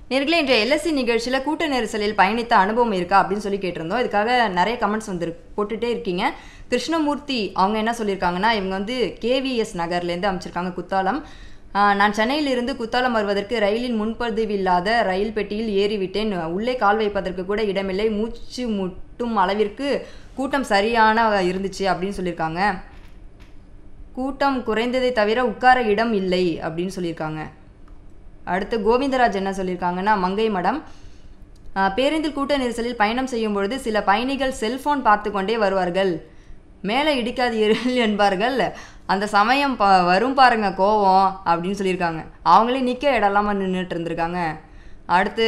நேர்களே இன்றைய எல்எஸ்சி நிகழ்ச்சியில் கூட்ட நெரிசலில் பயணித்த அனுபவம் இருக்கா அப்படின்னு சொல்லி கேட்டிருந்தோம் இதுக்காக நிறைய கமெண்ட்ஸ் வந்து போட்டுட்டே இருக்கீங்க கிருஷ்ணமூர்த்தி அவங்க என்ன சொல்லியிருக்காங்கன்னா இவங்க வந்து கேவிஎஸ் நகர்லேருந்து அமைச்சிருக்காங்க குத்தாலம் ஆஹ், நான் சென்னையிலிருந்து குத்தாலம் வருவதற்கு ரயிலின் முன்பதிவு இல்லாத ரயில் பெட்டியில் ஏறிவிட்டேன் உள்ளே கால் வைப்பதற்கு கூட இடமில்லை மூச்சு முட்டும் அளவிற்கு கூட்டம் சரியான இருந்துச்சு அப்படின்னு சொல்லியிருக்காங்க கூட்டம் குறைந்ததை தவிர உட்கார இடம் இல்லை அப்படின்னு சொல்லியிருக்காங்க அடுத்து கோவிந்தராஜ் என்ன சொல்லியிருக்காங்கன்னா மங்கை மடம் ஆஹ், பேருந்தில் கூட்ட நெரிசலில் பயணம் செய்யும் பொழுது சில பயணிகள் செல்போன் பார்த்து கொண்டே வருவார்கள் மேலே இடிக்காதீர்கள் என்பார்கள் அந்த சமயம் ப வரும் பாருங்க கோவம் அப்படின்னு சொல்லியிருக்காங்க அவங்களே நிற்க இடம் இல்லாமல் நின்றுட்டு இருந்திருக்காங்க அடுத்து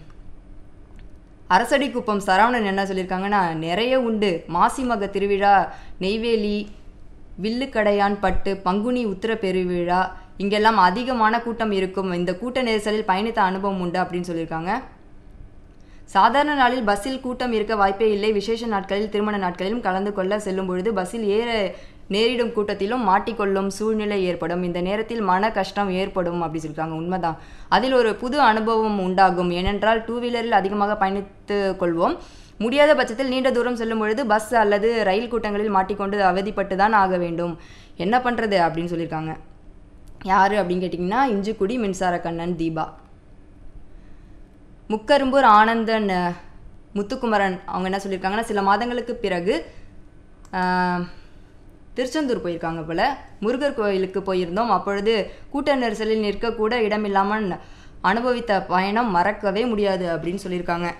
அரசடி குப்பம் சரவணன் என்ன சொல்லியிருக்காங்கன்னா நிறைய உண்டு மாசிமக திருவிழா நெய்வேலி வில்லுக்கடையான் பட்டு பங்குனி உத்திர பெருவிழா இங்கெல்லாம் அதிகமான கூட்டம் இருக்கும் இந்த கூட்ட நெரிசலில் பயணித்த அனுபவம் உண்டு அப்படின்னு சொல்லியிருக்காங்க சாதாரண நாளில் பஸ்ஸில் கூட்டம் இருக்க வாய்ப்பே இல்லை விசேஷ நாட்களில் திருமண நாட்களிலும் கலந்து கொள்ள செல்லும் பொழுது பஸ்ஸில் ஏற நேரிடும் கூட்டத்திலும் மாட்டிக்கொள்ளும் சூழ்நிலை ஏற்படும் இந்த நேரத்தில் மன கஷ்டம் ஏற்படும் அப்படி சொல்லியிருக்காங்க உண்மைதான் அதில் ஒரு புது அனுபவம் உண்டாகும் ஏனென்றால் டூ வீலரில் அதிகமாக பயணித்து கொள்வோம் முடியாத பட்சத்தில் நீண்ட தூரம் செல்லும் பொழுது பஸ் அல்லது ரயில் கூட்டங்களில் மாட்டிக்கொண்டு அவதிப்பட்டு தான் ஆக வேண்டும் என்ன பண்ணுறது அப்படின்னு சொல்லியிருக்காங்க யார் அப்படின்னு கேட்டிங்கன்னா இஞ்சிக்குடி மின்சார கண்ணன் தீபா முக்கரும்பூர் ஆனந்தன் அஹ், முத்துக்குமரன் அவங்க என்ன சொல்லியிருக்காங்கன்னா சில மாதங்களுக்கு பிறகு ஆஹ், திருச்செந்தூர் போயிருக்காங்க போல முருகர் கோயிலுக்கு போயிருந்தோம் அப்பொழுது கூட்ட நெரிசலில் நிற்கக்கூட இடமில்லாமல் அனுபவித்த பயணம் மறக்கவே முடியாது அப்படின்னு சொல்லியிருக்காங்க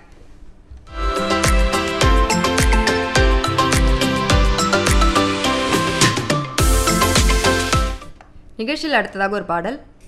நிகழ்ச்சியில் அடுத்ததாக ஒரு பாடல்